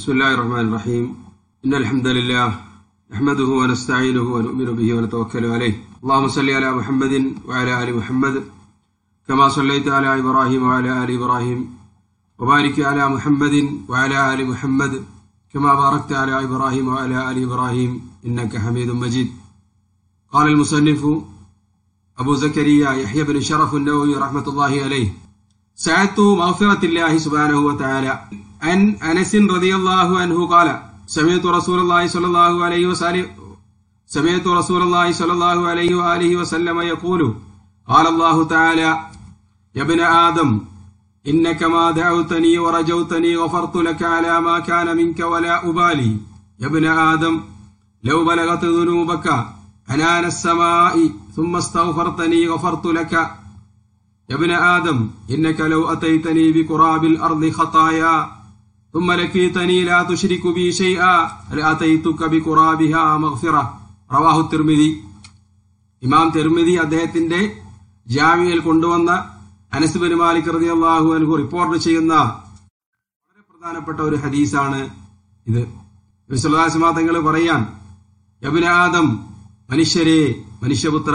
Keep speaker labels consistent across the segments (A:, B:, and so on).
A: بسم الله الرحمن الرحيم إن الحمد لله نحمده ونستعينه ونؤمن به ونتوكل عليه اللهم صل على محمد وعلى آل محمد كما صليت على إبراهيم وعلى آل إبراهيم وبارك على محمد وعلى آل محمد كما باركت على إبراهيم وعلى آل إبراهيم إنك حميد مجيد قال المصنف أبو زكريا يحيى بن شرف النووي رحمة الله عليه سعدت مغفرة الله سبحانه وتعالى عن أنس رضي الله عنه قال سمعت رسول الله صلى الله عليه وسلم سمعت رسول الله صلى الله عليه وآله وسلم يقول قال الله تعالى يا ابن آدم إنك ما دعوتني ورجوتني غفرت لك على ما كان منك ولا أبالي يا ابن آدم لو بلغت ذنوبك عنان السماء ثم استغفرتني غفرت لك يا ابن آدم إنك لو أتيتني بقراب الأرض خطايا ثم لقيتني لا تشرك بي شيئا لأتيتك بقرابها مغفرة رواه الترمذي ഇമാം തെർമിതി അദ്ദേഹത്തിന്റെ ജാമ്യയിൽ കൊണ്ടുവന്ന അനസ് ബിൻ മാലിക് റളിയല്ലാഹു അൻഹു റിപ്പോർട്ട് ചെയ്യുന്ന വളരെ പ്രധാനപ്പെട്ട ഒരു ഹദീസാണ് ഇത് വിശ്വലാസിമാ തങ്ങൾ പറയാൻ യബുനാദം മനുഷ്യരെ മനുഷ്യപുത്ര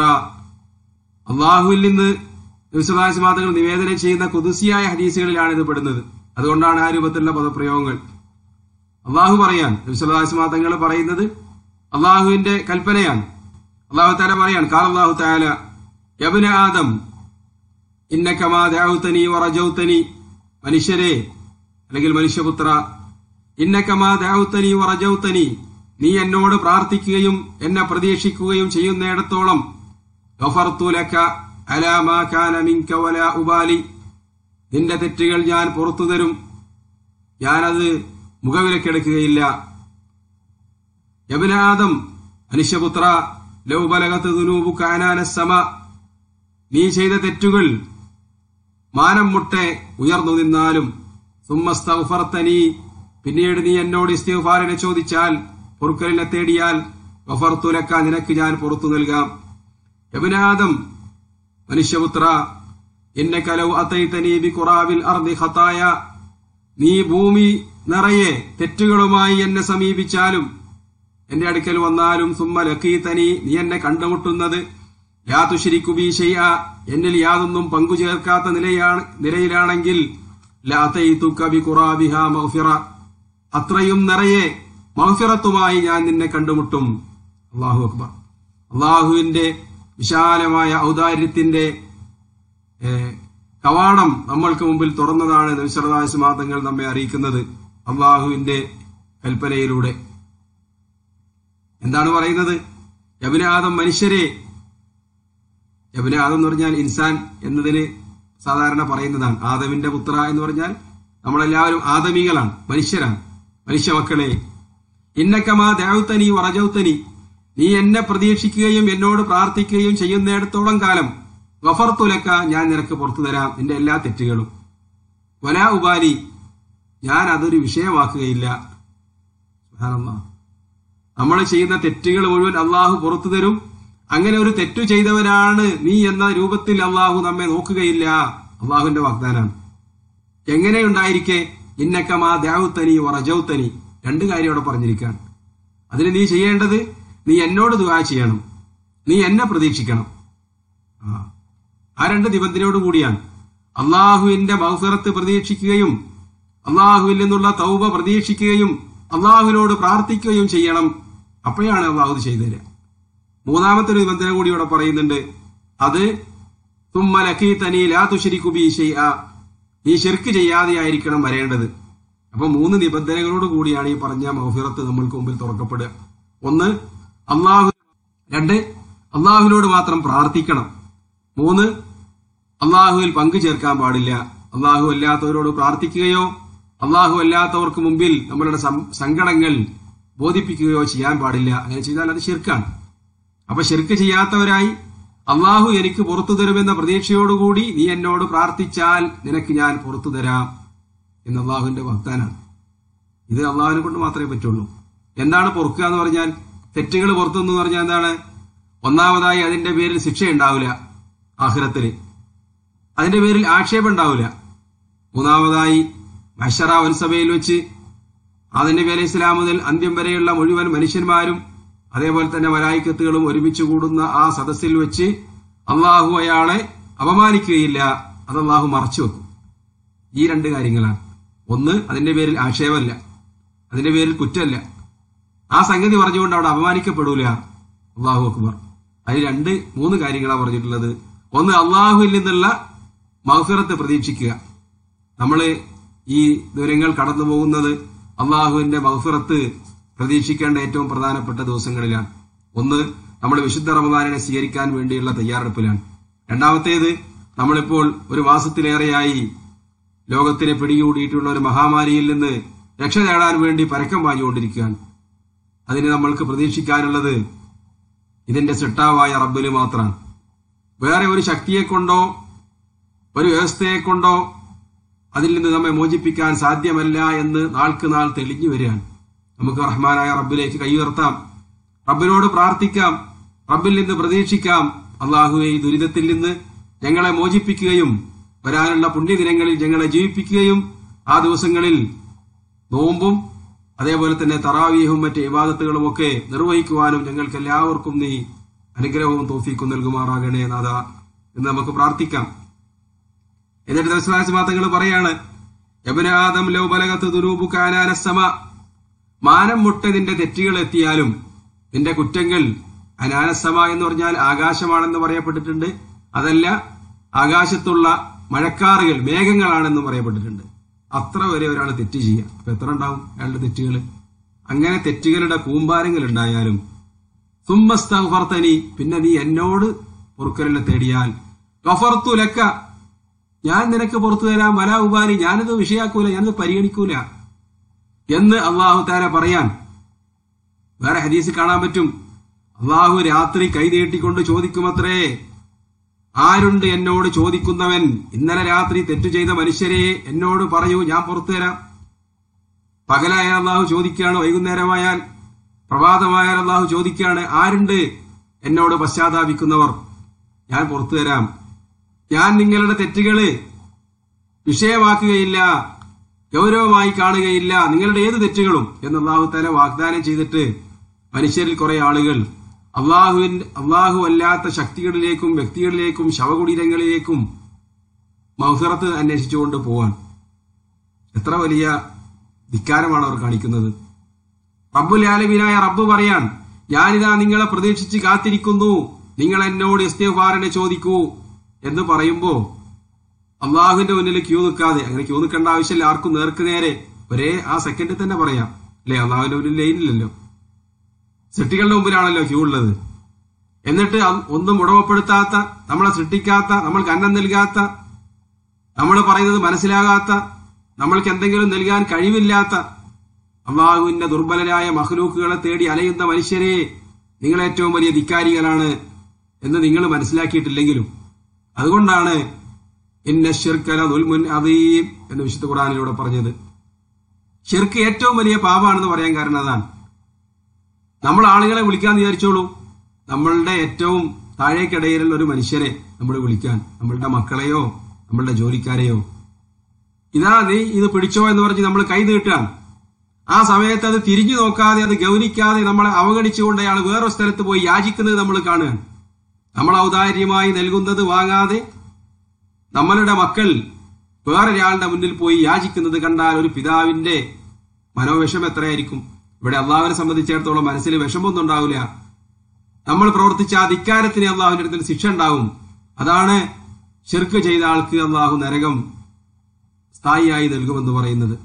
A: അള്ളാഹുവിൽ നിന്ന് വിശ്വലാസിമാ തങ്ങൾ നിവേദനം ചെയ്യുന്ന കുതിസിയായ ഹദീസുകളിലാണ് ഇത് പെടുന്നത് അതുകൊണ്ടാണ് ആ രൂപത്തിലുള്ള പദപ്രയോഗങ്ങൾ അള്ളാഹു പറയാൻ വിശ്വലാസിമാ തങ്ങൾ പറയുന്നത് അള്ളാഹുവിന്റെ കൽപ്പനയാണ് അള്ളാഹു താല പറയാൻ കാൽ അള്ളാഹു താല യബുന ആദം ഇന്നക്കമാ ദൗത്തനി വറജൗത്തനി മനുഷ്യരെ അല്ലെങ്കിൽ മനുഷ്യപുത്ര ഇന്നക്കമാ ദൗത്തനി വറജൗത്തനി നീ എന്നോട് പ്രാർത്ഥിക്കുകയും എന്നെ പ്രതീക്ഷിക്കുകയും ചെയ്യുന്നിടത്തോളം ഗഫർത്തുലക അലാമാ കാന മിൻക വലാ ഉബാലി നിന്റെ തെറ്റുകൾ ഞാൻ പുറത്തു തരും ഞാനത് മുഖവിലക്കെടുക്കുകയില്ല യബനാദം മനുഷ്യപുത്ര ലൗബലകത്ത് ദുനൂബു കാനാനസമ നീ ചെയ്ത തെറ്റുകൾ മാനം മുട്ടെ ഉയർന്നു നിന്നാലും സുമ്മസ്തഫർത്തനി പിന്നീട് നീ എന്നോട് ഇസ്തിഫാറിനെ ചോദിച്ചാൽ പൊറുക്കലിനെ തേടിയാൽ ഗഫർത്തുലക്ക നിനക്ക് ഞാൻ പുറത്തു നൽകാം യബനാദം മനുഷ്യപുത്ര എന്നെ കലവ് അത്തൈത്തനി ബി ഖുറാവിൽ അർദി ഖതായ നീ ഭൂമി നിറയെ തെറ്റുകളുമായി എന്നെ സമീപിച്ചാലും എന്റെ അടുക്കൽ വന്നാലും സുമ്മ ലക്കീത്തനി നീ എന്നെ കണ്ടുമുട്ടുന്നത് യാതുശിരിക്കുബി ഷെയ്യ എന്നിൽ യാതൊന്നും പങ്കു ചേർക്കാത്ത നിലയാണ് നിലയിലാണെങ്കിൽ ബി ഖുറാബിഹ മഗ്ഫിറ അത്രയും നിറയെ മഹഫിറത്തുമായി ഞാൻ നിന്നെ കണ്ടുമുട്ടും അള്ളാഹു അക്ബർ അള്ളാഹുവിന്റെ വിശാലമായ ഔദാര്യത്തിന്റെ കവാടം നമ്മൾക്ക് മുമ്പിൽ തുറന്നതാണ് നബിസറദാസ്മാതങ്ങൾ നമ്മെ അറിയിക്കുന്നത് അള്ളാഹുവിന്റെ കൽപ്പനയിലൂടെ എന്താണ് പറയുന്നത് യബിനാദം മനുഷ്യരെ യബിനാദം എന്ന് പറഞ്ഞാൽ ഇൻസാൻ എന്നതിന് സാധാരണ പറയുന്നതാണ് ആദമിന്റെ പുത്ര എന്ന് പറഞ്ഞാൽ നമ്മളെല്ലാവരും ആദമികളാണ് മനുഷ്യരാണ് മനുഷ്യ മക്കളെ ഇന്നക്കമാ ദേവത്തനി വറജൗത്തനി നീ എന്നെ പ്രതീക്ഷിക്കുകയും എന്നോട് പ്രാർത്ഥിക്കുകയും ചെയ്യുന്നിടത്തോളം കാലം ഗഫർത്തുലക്ക ഞാൻ നിനക്ക് പുറത്തു തരാം നിന്റെ എല്ലാ തെറ്റുകളും വലാ ഉപാലി ഞാൻ അതൊരു വിഷയമാക്കുകയില്ല നമ്മൾ ചെയ്യുന്ന തെറ്റുകൾ മുഴുവൻ അള്ളാഹു പുറത്തു തരും അങ്ങനെ ഒരു തെറ്റു ചെയ്തവനാണ് നീ എന്ന രൂപത്തിൽ അള്ളാഹു നമ്മെ നോക്കുകയില്ല അള്ളാഹുവിന്റെ വാഗ്ദാനാണ് എങ്ങനെയുണ്ടായിരിക്കെ ഇന്നക്കമാ ദേവത്തനി വറജൗത്തനി രണ്ട് കാര്യം അവിടെ പറഞ്ഞിരിക്കുകയാണ് അതിന് നീ ചെയ്യേണ്ടത് നീ എന്നോട് ദുആ ചെയ്യണം നീ എന്നെ പ്രതീക്ഷിക്കണം ആ രണ്ട് നിബന്ധനയോട് കൂടിയാണ് അള്ളാഹുവിന്റെ മൗഫിറത്ത് പ്രതീക്ഷിക്കുകയും അള്ളാഹുവിൽ നിന്നുള്ള തൗബ പ്രതീക്ഷിക്കുകയും അള്ളാഹുവിനോട് പ്രാർത്ഥിക്കുകയും ചെയ്യണം അപ്പോഴാണ് അള്ളാഹു ചെയ്തു തരിക മൂന്നാമത്തെ ഒരു നിബന്ധന കൂടി ഇവിടെ പറയുന്നുണ്ട് അത് തുമ്മലക്കീത്തനി ലാ തുശരിക്കുബി നീ ശിർക്ക് ചെയ്യാതെയായിരിക്കണം വരേണ്ടത് അപ്പൊ മൂന്ന് നിബന്ധനകളോട് കൂടിയാണ് ഈ പറഞ്ഞ മൗഫിറത്ത് നമ്മൾക്ക് മുമ്പിൽ തുറക്കപ്പെടുക ഒന്ന് അള്ളാഹു രണ്ട് അള്ളാഹുവിനോട് മാത്രം പ്രാർത്ഥിക്കണം മൂന്ന് അള്ളാഹുവിൽ പങ്കു ചേർക്കാൻ പാടില്ല അള്ളാഹു അല്ലാത്തവരോട് പ്രാർത്ഥിക്കുകയോ അള്ളാഹു അല്ലാത്തവർക്ക് മുമ്പിൽ നമ്മളുടെ സങ്കടങ്ങൾ ബോധിപ്പിക്കുകയോ ചെയ്യാൻ പാടില്ല അങ്ങനെ ചെയ്താൽ അത് ശിർക്കാണ് അപ്പൊ ശിർക്ക് ചെയ്യാത്തവരായി അള്ളാഹു എനിക്ക് പുറത്തു തരുമെന്ന പ്രതീക്ഷയോടുകൂടി നീ എന്നോട് പ്രാർത്ഥിച്ചാൽ നിനക്ക് ഞാൻ പുറത്തു തരാം എന്ന് അള്ളാഹുവിന്റെ വാഗ്ദാനാണ് ഇത് അള്ളാഹുവിനെ കൊണ്ട് മാത്രമേ പറ്റുള്ളൂ എന്താണ് പൊറുക്കുക എന്ന് പറഞ്ഞാൽ തെറ്റുകൾ പുറത്തു എന്ന് പറഞ്ഞാൽ എന്താണ് ഒന്നാമതായി അതിന്റെ പേരിൽ ശിക്ഷ ഉണ്ടാവില്ല ആഹ്റത്തില് അതിന്റെ പേരിൽ ആക്ഷേപം ഉണ്ടാവില്ല മൂന്നാമതായി മഷറ വൻസഭയിൽ വെച്ച് ആദം നബി അലൈഹി ഇസ്ലാം മുതൽ അന്ത്യം വരെയുള്ള മുഴുവൻ മനുഷ്യന്മാരും അതേപോലെ തന്നെ മലായിക്കത്തുകളും ഒരുമിച്ച് കൂടുന്ന ആ സദസ്സിൽ വെച്ച് അള്ളാഹു അയാളെ അപമാനിക്കുകയില്ല അത് അള്ളാഹു മറച്ചു വെക്കും ഈ രണ്ട് കാര്യങ്ങളാണ് ഒന്ന് അതിന്റെ പേരിൽ ആക്ഷേപമല്ല അതിന്റെ പേരിൽ കുറ്റമല്ല ആ സംഗതി പറഞ്ഞുകൊണ്ട് അവിടെ അപമാനിക്കപ്പെടൂല അള്ളാഹു അക്ബർ അതിൽ രണ്ട് മൂന്ന് കാര്യങ്ങളാണ് പറഞ്ഞിട്ടുള്ളത് ഒന്ന് അള്ളാഹുവിൽ നിന്നുള്ള മഹഫിറത്ത് പ്രതീക്ഷിക്കുക നമ്മൾ ഈ ദൂരങ്ങൾ കടന്നു പോകുന്നത് അള്ളാഹുവിന്റെ മഹഫിറത്ത് പ്രതീക്ഷിക്കേണ്ട ഏറ്റവും പ്രധാനപ്പെട്ട ദിവസങ്ങളിലാണ് ഒന്ന് നമ്മൾ വിശുദ്ധ റമദാനിനെ സ്വീകരിക്കാൻ വേണ്ടിയുള്ള തയ്യാറെടുപ്പിലാണ് രണ്ടാമത്തേത് നമ്മളിപ്പോൾ ഒരു മാസത്തിലേറെയായി ലോകത്തിനെ പിടികൂടിയിട്ടുള്ള ഒരു മഹാമാരിയിൽ നിന്ന് രക്ഷ നേടാൻ വേണ്ടി പരക്കം പാഞ്ഞുകൊണ്ടിരിക്കുകയാണ് അതിന് നമ്മൾക്ക് പ്രതീക്ഷിക്കാനുള്ളത് ഇതിന്റെ സിട്ടാവായ റബ്ബിന് മാത്രമാണ് വേറെ ഒരു ശക്തിയെ കൊണ്ടോ ഒരു വ്യവസ്ഥയെ കൊണ്ടോ അതിൽ നിന്ന് നമ്മെ മോചിപ്പിക്കാൻ സാധ്യമല്ല എന്ന് നാൾക്ക് നാൾ തെളിഞ്ഞു വരികയാണ് നമുക്ക് റഹ്മാനായ റബ്ബിലേക്ക് കൈയുയർത്താം റബ്ബിനോട് പ്രാർത്ഥിക്കാം റബ്ബിൽ നിന്ന് പ്രതീക്ഷിക്കാം അള്ളാഹുവെ ഈ ദുരിതത്തിൽ നിന്ന് ഞങ്ങളെ മോചിപ്പിക്കുകയും വരാനുള്ള പുണ്യദിനങ്ങളിൽ ഞങ്ങളെ ജീവിപ്പിക്കുകയും ആ ദിവസങ്ങളിൽ നോമ്പും അതേപോലെ തന്നെ തറാവീഹും മറ്റ് ഇബാദത്തുകളും ഒക്കെ നിർവഹിക്കുവാനും ഞങ്ങൾക്ക് എല്ലാവർക്കും നീ അനുഗ്രഹവും തോഫീക്കും നൽകുമാറാകണേ നാഥ എന്ന് നമുക്ക് പ്രാർത്ഥിക്കാം എന്നിട്ട് ദർശനാസിമാത്തങ്ങൾ പറയാണ് യബനാദം ലൗബലകത്ത് ദുരൂപു കാനാനസമ മാനം മുട്ട നിന്റെ തെറ്റുകൾ എത്തിയാലും നിന്റെ കുറ്റങ്ങൾ അനാനസമ എന്ന് പറഞ്ഞാൽ ആകാശമാണെന്ന് പറയപ്പെട്ടിട്ടുണ്ട് അതല്ല ആകാശത്തുള്ള മഴക്കാറുകൾ മേഘങ്ങളാണെന്ന് പറയപ്പെട്ടിട്ടുണ്ട് അത്ര വരെ ഒരാൾ തെറ്റ് ചെയ്യുക അപ്പൊ എത്ര ഉണ്ടാവും അയാളുടെ തെറ്റുകൾ അങ്ങനെ തെറ്റുകളുടെ കൂമ്പാരങ്ങൾ ഉണ്ടായാലും സുമ്മസ്തഫർത്തനി പിന്നെ നീ എന്നോട് പൊറുക്കലിനെ തേടിയാൽ ഗഫർത്തു ലക്ക ഞാൻ നിനക്ക് പുറത്തു തരാം വല ഉപാനി ഞാനിത് വിഷയാക്കൂല ഞാനിത് പരിഗണിക്കൂല എന്ന് അള്ളാഹു താര പറയാൻ വേറെ ഹദീസ് കാണാൻ പറ്റും അള്ളാഹു രാത്രി കൈ നീട്ടിക്കൊണ്ട് ചോദിക്കുമത്രേ ആരുണ്ട് എന്നോട് ചോദിക്കുന്നവൻ ഇന്നലെ രാത്രി തെറ്റു ചെയ്ത മനുഷ്യരെ എന്നോട് പറയൂ ഞാൻ പുറത്തു തരാം പകലായാൽ അള്ളാഹു ചോദിക്കുകയാണ് വൈകുന്നേരമായാൽ പ്രഭാതമായാൽ അള്ളാഹു ചോദിക്കുകയാണ് ആരുണ്ട് എന്നോട് പശ്ചാത്താപിക്കുന്നവർ ഞാൻ പുറത്തു തരാം ഞാൻ നിങ്ങളുടെ തെറ്റുകള് വിഷയമാക്കുകയില്ല ഗൗരവമായി കാണുകയില്ല നിങ്ങളുടെ ഏത് തെറ്റുകളും എന്ന് അള്ളാഹു തല വാഗ്ദാനം ചെയ്തിട്ട് മനുഷ്യരിൽ കുറെ ആളുകൾ അള്ളാഹുവിന്റെ അള്ളാഹു അല്ലാത്ത ശക്തികളിലേക്കും വ്യക്തികളിലേക്കും ശവകുടീരങ്ങളിലേക്കും മൗഫിറത്ത് അന്വേഷിച്ചുകൊണ്ട് പോവാൻ എത്ര വലിയ ധിക്കാരമാണ് അവർ കാണിക്കുന്നത് റബ്ബുൽ ആലമീനായ റബ്ബ് പറയാൻ ഞാനിതാ നിങ്ങളെ പ്രതീക്ഷിച്ച് കാത്തിരിക്കുന്നു നിങ്ങൾ എന്നോട് ഇസ്തിഫാറിനെ ചോദിക്കൂ എന്ന് പറയുമ്പോ അള്ളാഹുവിന്റെ മുന്നിൽ ക്യൂ നിൽക്കാതെ അങ്ങനെ ക്യൂ നിൽക്കേണ്ട ആവശ്യമില്ല ആർക്കും നേർക്ക് നേരെ ഒരേ ആ സെക്കൻഡിൽ തന്നെ പറയാം അല്ലെ അള്ളാഹുവിന്റെ മുന്നിൽ ലൈനില്ലല്ലോ സൃഷ്ടികളുടെ മുമ്പിലാണല്ലോ ക്യൂ ഉള്ളത് എന്നിട്ട് അ- ഒന്നും ഉടമപ്പെടുത്താത്ത നമ്മളെ സൃഷ്ടിക്കാത്ത നമ്മൾക്ക് അന്നം നൽകാത്ത നമ്മൾ പറയുന്നത് മനസ്സിലാകാത്ത നമ്മൾക്ക് എന്തെങ്കിലും നൽകാൻ കഴിവില്ലാത്ത അള്ളാഹുവിന്റെ ദുർബലരായ മഹ്ലൂക്കുകളെ തേടി അലയുന്ന മനുഷ്യരെ നിങ്ങൾ ഏറ്റവും വലിയ ധിക്കാരികളാണ് എന്ന് നിങ്ങൾ മനസ്സിലാക്കിയിട്ടില്ലെങ്കിലും അതുകൊണ്ടാണ് ഇന്ന ഷിർക്കല ദുൽമുൻ അദീം എന്ന് വിശുദ്ധ ഖുറാനിലൂടെ പറഞ്ഞത് ഷിർക്ക് ഏറ്റവും വലിയ പാപമാണെന്ന് പറയാൻ കാരണം അതാണ് നമ്മൾ ആളുകളെ വിളിക്കാൻ വിചാരിച്ചോളൂ നമ്മളുടെ ഏറ്റവും താഴേക്കിടയിലുള്ള ഒരു മനുഷ്യരെ നമ്മൾ വിളിക്കാൻ നമ്മളുടെ മക്കളെയോ നമ്മളുടെ ജോലിക്കാരെയോ ഇതാ നീ ഇത് പിടിച്ചോ എന്ന് പറഞ്ഞ് നമ്മൾ കൈ നീട്ടാൻ ആ സമയത്ത് അത് തിരിഞ്ഞു നോക്കാതെ അത് ഗൗനിക്കാതെ നമ്മളെ അവഗണിച്ചുകൊണ്ട് അയാൾ വേറൊരു സ്ഥലത്ത് പോയി യാചിക്കുന്നത് നമ്മൾ കാണുകയാണ് നമ്മൾ ഔദാര്യമായി നൽകുന്നത് വാങ്ങാതെ നമ്മളുടെ മക്കൾ വേറൊരാളുടെ മുന്നിൽ പോയി യാചിക്കുന്നത് കണ്ടാൽ ഒരു പിതാവിന്റെ മനോവിഷം എത്രയായിരിക്കും ഇവിടെ അള്ളാഹുവിനെ സംബന്ധിച്ചിടത്തോളം മനസ്സിൽ വിഷമൊന്നും ഉണ്ടാവില്ല നമ്മൾ പ്രവർത്തിച്ച ആ ധിക്കാരത്തിന് അള്ളാഹുവിന്റെ അടുത്തിൽ ശിക്ഷ ഉണ്ടാവും അതാണ് ഷിർക്ക് ചെയ്ത ആൾക്ക് അള്ളാഹു നരകം സ്ഥായിയായി നൽകുമെന്ന് പറയുന്നത്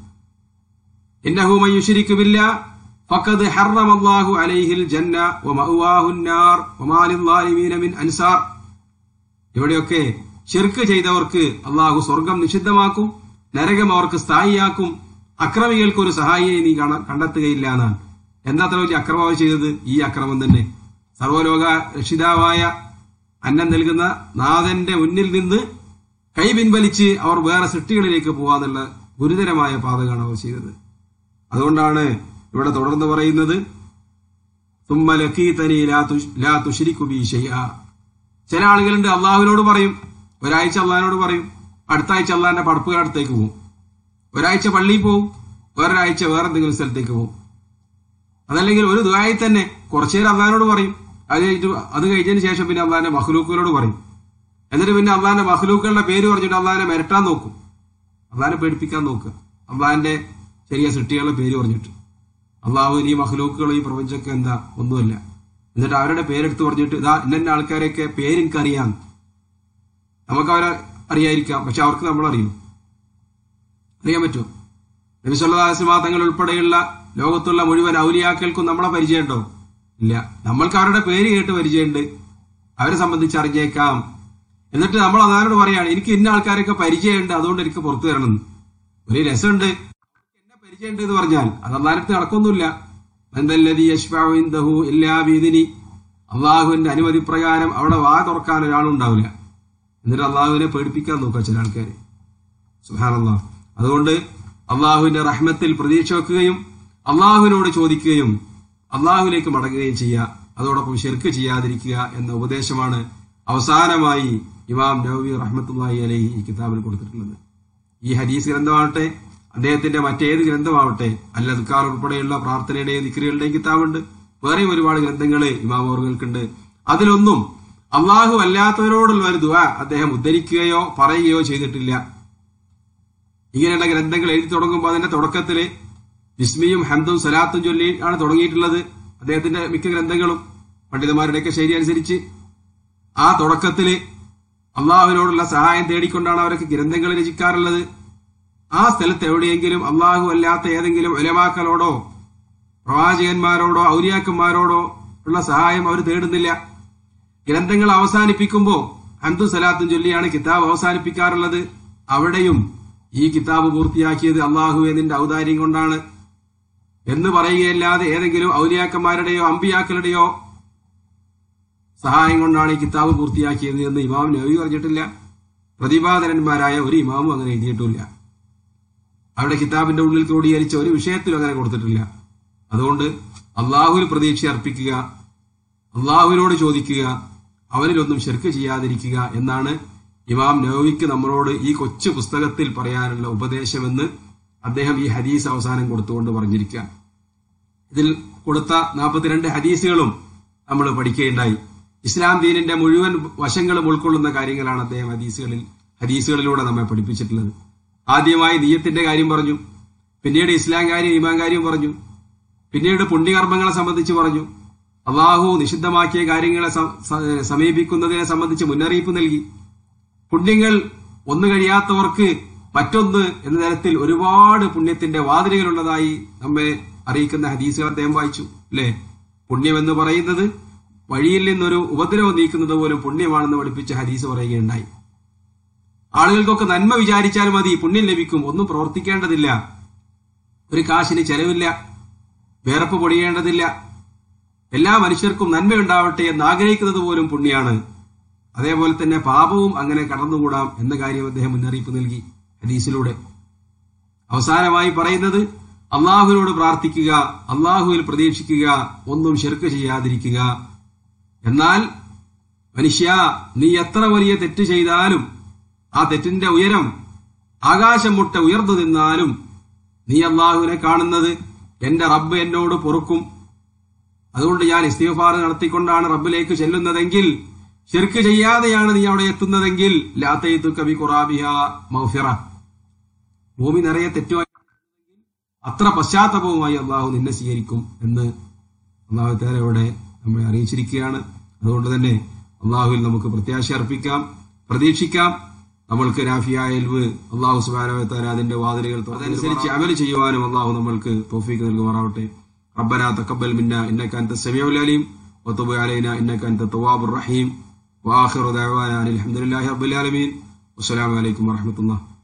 A: ഇന്നഹു മൻ യുശ്രികു ബില്ലാഹ് ഫഖദ് ഹറമ അല്ലാഹു അലൈഹിൽ ജന്ന വമഅവാഹു النار വമാ ലിൽസാലിമീന മിൻ അൻസാർ ഇവിടെയൊക്കെ ഷിർക്ക് ചെയ്തവർക്ക് അള്ളാഹു സ്വർഗം നിഷിദ്ധമാക്കും നരകം അവർക്ക് സ്ഥായിയാക്കും അക്രമികൾക്ക് ഒരു സഹായിയെ നീ കാണ- കണ്ടെത്തുകയില്ല എന്നാണ് എന്താ അത്ര വലിയ അക്രമം അവർ ചെയ്തത് ഈ അക്രമം തന്നെ സർവലോക രക്ഷിതാവായ അന്നം നൽകുന്ന നാഥന്റെ മുന്നിൽ നിന്ന് കൈ പിൻവലിച്ച് അവർ വേറെ സൃഷ്ടികളിലേക്ക് പോവാന്നുള്ള ഗുരുതരമായ പാതകാണ് അവർ ചെയ്തത് അതുകൊണ്ടാണ് ഇവിടെ തുടർന്ന് പറയുന്നത് "സുമ്മ ലഖീതനി ലാ തുഷ്- ലാ തുശ്രികു ബി ശൈആ." ചില ആളുകളുണ്ട് അള്ളാഹുവിനോട് പറയും ഒരാഴ്ച അള്ളാഹിനോട് പറയും അടുത്ത ആഴ്ച അള്ളാഹിന്റെ പടപ്പുകാരടുത്തേക്ക് പോകും ഒരാഴ്ച പള്ളിയിൽ പോവും വേറൊരാഴ്ച വേറെ എന്തെങ്കിലും സ്ഥലത്തേക്ക് പോകും അതല്ലെങ്കിൽ ഒരു ദുആയിൽ തന്നെ കുറച്ചു നേരം അള്ളഹാനോട് പറയും അത് കഴിഞ്ഞിട്ട് അത് കഴിഞ്ഞതിന് ശേഷം പിന്നെ അള്ളാഹിന്റെ മഹ്ലൂക്കുകളോട് പറയും എന്നിട്ട് പിന്നെ അള്ളാഹിന്റെ മഹ്ലൂക്കുകളുടെ പേര് പറഞ്ഞിട്ട് അള്ളാഹിനെ മിരട്ടാൻ നോക്കും അള്ളാഹിനെ പേടിപ്പിക്കാൻ നോക്കുക അള്ളാഹിന്റെ ചെറിയ സൃഷ്ടികളുടെ പേര് പറഞ്ഞിട്ട് അള്ളാഹു ഈ മഹ്ലൂക്കുകൾ ഈ പ്രപഞ്ചമൊക്കെ എന്താ ഒന്നുമല്ല എന്നിട്ട് അവരുടെ പേരെടുത്ത് പറഞ്ഞിട്ട് ഇതാ ഇന്ന ആൾക്കാരെയൊക്കെ പേര് എനിക്കറിയാം നമുക്ക് അവരെ അറിയായിരിക്കാം പക്ഷെ അവർക്ക് നമ്മൾ അറിയും അറിയാൻ പറ്റുമോ നബി സല്ലാസ്മാ തങ്ങൾ ഉൾപ്പെടെയുള്ള ലോകത്തുള്ള മുഴുവൻ ഔലിയാക്കൾക്കും നമ്മളെ പരിചയമുണ്ടോ ഇല്ല നമ്മൾക്ക് അവരുടെ പേര് കേട്ട് പരിചയമുണ്ട് അവരെ സംബന്ധിച്ച് അറിഞ്ഞേക്കാം എന്നിട്ട് നമ്മൾ അതാരോട് പറയാണ് എനിക്ക് ഇന്ന ആൾക്കാരൊക്കെ പരിചയമുണ്ട് അതുകൊണ്ട് എനിക്ക് പുറത്തു തരണം ഒരു രസമുണ്ട് എന്നെ പരിചയമുണ്ട് എന്ന് പറഞ്ഞാൽ അത് അള്ളാരത്ത് നടക്കൊന്നുമില്ല എന്തല്ലതി യശ്വാഹു എല്ലാ വീതിനി അള്ളാഹുവിന്റെ അനുമതി പ്രകാരം അവിടെ വാ തുറക്കാൻ ഒരാളുണ്ടാവില്ല എന്നിട്ട് അള്ളാഹുവിനെ പേടിപ്പിക്കാൻ നോക്കുക ചില ആൾക്കാർ സുഹാനല്ലാ അതുകൊണ്ട് അള്ളാഹുവിന്റെ റഹ്മത്തിൽ പ്രതീക്ഷ വെക്കുകയും അള്ളാഹുവിനോട് ചോദിക്കുകയും അള്ളാഹുവിലേക്ക് മടങ്ങുകയും ചെയ്യുക അതോടൊപ്പം ഷിർക്ക് ചെയ്യാതിരിക്കുക എന്ന ഉപദേശമാണ് അവസാനമായി ഇമാം നവവി റഹ്മത്തുല്ലാഹി അലൈഹി ഈ കിതാബിൽ കൊടുത്തിട്ടുള്ളത് ഈ ഹദീസ് ഗ്രന്ഥമാവട്ടെ അദ്ദേഹത്തിന്റെ മറ്റേത് ഗ്രന്ഥമാവട്ടെ അല്ലദ്ക്കാർ ഉൾപ്പെടെയുള്ള പ്രാർത്ഥനയുടെയും ദിക്രികളുടെയും കിതാബുണ്ട് വേറെയും ഒരുപാട് ഗ്രന്ഥങ്ങള് ഇമാം ഓർമ്മകൾക്കുണ്ട് അതിലൊന്നും അള്ളാഹു അല്ലാത്തവരോടുള്ള ഒരു ദുആ അദ്ദേഹം ഉദ്ധരിക്കുകയോ പറയുകയോ ചെയ്തിട്ടില്ല ഇങ്ങനെയുള്ള ഗ്രന്ഥങ്ങൾ എഴുതി തുടങ്ങുമ്പോൾ അതിന്റെ തുടക്കത്തില് വിസ്മിയും ഹംദും സലാത്തും ചൊല്ലി ആണ് തുടങ്ങിയിട്ടുള്ളത് അദ്ദേഹത്തിന്റെ മിക്ക ഗ്രന്ഥങ്ങളും പണ്ഡിതന്മാരുടെയൊക്കെ ശൈലി അനുസരിച്ച് ആ തുടക്കത്തില് അള്ളാഹുവിനോടുള്ള സഹായം തേടിക്കൊണ്ടാണ് അവരൊക്കെ ഗ്രന്ഥങ്ങൾ രചിക്കാറുള്ളത് ആ സ്ഥലത്ത് എവിടെയെങ്കിലും അള്ളാഹു അല്ലാത്ത ഏതെങ്കിലും ഒലമാക്കളോടോ പ്രവാചകന്മാരോടോ ഔലിയാക്കന്മാരോടോ ഉള്ള സഹായം അവർ തേടുന്നില്ല ഗ്രന്ഥങ്ങൾ അവസാനിപ്പിക്കുമ്പോൾ ഹന്ദു സലാത്തും ചൊല്ലിയാണ് കിതാബ് അവസാനിപ്പിക്കാറുള്ളത് അവിടെയും ഈ കിതാബ് പൂർത്തിയാക്കിയത് അള്ളാഹു എന്നിന്റെ ഔദാര്യം കൊണ്ടാണ് എന്ന് പറയുകയല്ലാതെ ഏതെങ്കിലും ഔലിയാക്കന്മാരുടെയോ അമ്പിയാക്കളുടെയോ സഹായം കൊണ്ടാണ് ഈ കിതാബ് പൂർത്തിയാക്കിയത് എന്ന് ഇമാം നബി പറഞ്ഞിട്ടില്ല പ്രതിപാദനന്മാരായ ഒരു ഇമാമും അങ്ങനെ എഴുതിയിട്ടില്ല അവരുടെ കിതാബിന്റെ ഉള്ളിൽ ക്രോഡീകരിച്ച ഒരു വിഷയത്തിലും അങ്ങനെ കൊടുത്തിട്ടില്ല അതുകൊണ്ട് അള്ളാഹുവിൽ പ്രതീക്ഷ അർപ്പിക്കുക അള്ളാഹുവിനോട് ചോദിക്കുക അവരിലൊന്നും ശിർക്ക് ചെയ്യാതിരിക്കുക എന്നാണ് ഇമാം നവവിക്ക് നമ്മളോട് ഈ കൊച്ചു പുസ്തകത്തിൽ പറയാനുള്ള ഉപദേശമെന്ന് അദ്ദേഹം ഈ ഹദീസ് അവസാനം കൊടുത്തുകൊണ്ട് പറഞ്ഞിരിക്കുക ഇതിൽ കൊടുത്ത നാൽപ്പത്തിരണ്ട് ഹദീസുകളും നമ്മൾ പഠിക്കുകയുണ്ടായി ഇസ്ലാം ദീനിന്റെ മുഴുവൻ വശങ്ങളും ഉൾക്കൊള്ളുന്ന കാര്യങ്ങളാണ് അദ്ദേഹം ഹദീസുകളിൽ ഹദീസുകളിലൂടെ നമ്മെ പഠിപ്പിച്ചിട്ടുള്ളത് ആദ്യമായി നീയത്തിന്റെ കാര്യം പറഞ്ഞു പിന്നീട് ഇസ്ലാം കാര്യം ഈമാൻ കാര്യം പറഞ്ഞു പിന്നീട് പുണ്യകർമ്മങ്ങളെ സംബന്ധിച്ച് പറഞ്ഞു അള്ളാഹു നിഷിദ്ധമാക്കിയ കാര്യങ്ങളെ സമീപിക്കുന്നതിനെ സംബന്ധിച്ച് മുന്നറിയിപ്പ് നൽകി പുണ്യങ്ങൾ ഒന്നു കഴിയാത്തവർക്ക് മറ്റൊന്ന് എന്ന തരത്തിൽ ഒരുപാട് പുണ്യത്തിന്റെ വാതിലുകളുള്ളതായി നമ്മെ അറിയിക്കുന്ന ഹദീസുകൾ അദ്ദേഹം വായിച്ചു അല്ലെ പുണ്യം എന്ന് പറയുന്നത് വഴിയിൽ നിന്നൊരു ഉപദ്രവം നീക്കുന്നത് പോലും പുണ്യമാണെന്ന് പഠിപ്പിച്ച ഹദീസ് പറയുകയുണ്ടായി ആളുകൾക്കൊക്കെ നന്മ വിചാരിച്ചാൽ മതി പുണ്യം ലഭിക്കും ഒന്നും പ്രവർത്തിക്കേണ്ടതില്ല ഒരു കാശിന് ചെലവില്ല വേറപ്പ് പൊടിയേണ്ടതില്ല എല്ലാ മനുഷ്യർക്കും നന്മയുണ്ടാവട്ടെ എന്ന് ആഗ്രഹിക്കുന്നത് പോലും പുണ്യാണ് അതേപോലെ തന്നെ പാപവും അങ്ങനെ കടന്നുകൂടാം എന്ന കാര്യം അദ്ദേഹം മുന്നറിയിപ്പ് നൽകി ഹദീസിലൂടെ അവസാനമായി പറയുന്നത് അള്ളാഹുവിനോട് പ്രാർത്ഥിക്കുക അള്ളാഹുവിൽ പ്രതീക്ഷിക്കുക ഒന്നും ശിർക്ക് ചെയ്യാതിരിക്കുക എന്നാൽ മനുഷ്യ നീ എത്ര വലിയ തെറ്റ് ചെയ്താലും ആ തെറ്റിന്റെ ഉയരം ആകാശം മുട്ട ഉയർന്നു നിന്നാലും നീ അള്ളാഹുവിനെ കാണുന്നത് എന്റെ റബ്ബ് എന്നോട് പൊറുക്കും അതുകൊണ്ട് ഞാൻ ഇസ്തിഫാർ നടത്തിക്കൊണ്ടാണ് റബ്ബിലേക്ക് ചെല്ലുന്നതെങ്കിൽ ഷിർക്ക് ചെയ്യാതെയാണ് നീ അവിടെ എത്തുന്നതെങ്കിൽ ലാത്തയ്ത്തു കവി ഖുറാബിഹ മൗഫിറ ഭൂമി നിറയെ തെറ്റുമായി അത്ര പശ്ചാത്തലവുമായി അള്ളാഹു നിന്നെ സ്വീകരിക്കും എന്ന് അള്ളാഹു തേരവിടെ നമ്മളെ അറിയിച്ചിരിക്കുകയാണ് അതുകൊണ്ട് തന്നെ അള്ളാഹുവിൽ നമുക്ക് പ്രത്യാശ അർപ്പിക്കാം പ്രതീക്ഷിക്കാം നമ്മൾക്ക് രാഫിയായ എൽവ് അള്ളാഹു സുബാനവത്താര അതിന്റെ വാതിലുകൾ അതനുസരിച്ച് അമൽ ചെയ്യുവാനും അള്ളാഹു നമ്മൾക്ക് തോഫീക്ക് നൽകുമാറാവട്ടെ ربنا تقبل منا انك انت السميع العليم وتب علينا انك انت التواب الرحيم واخر دعوانا ان الحمد لله رب العالمين والسلام عليكم ورحمه الله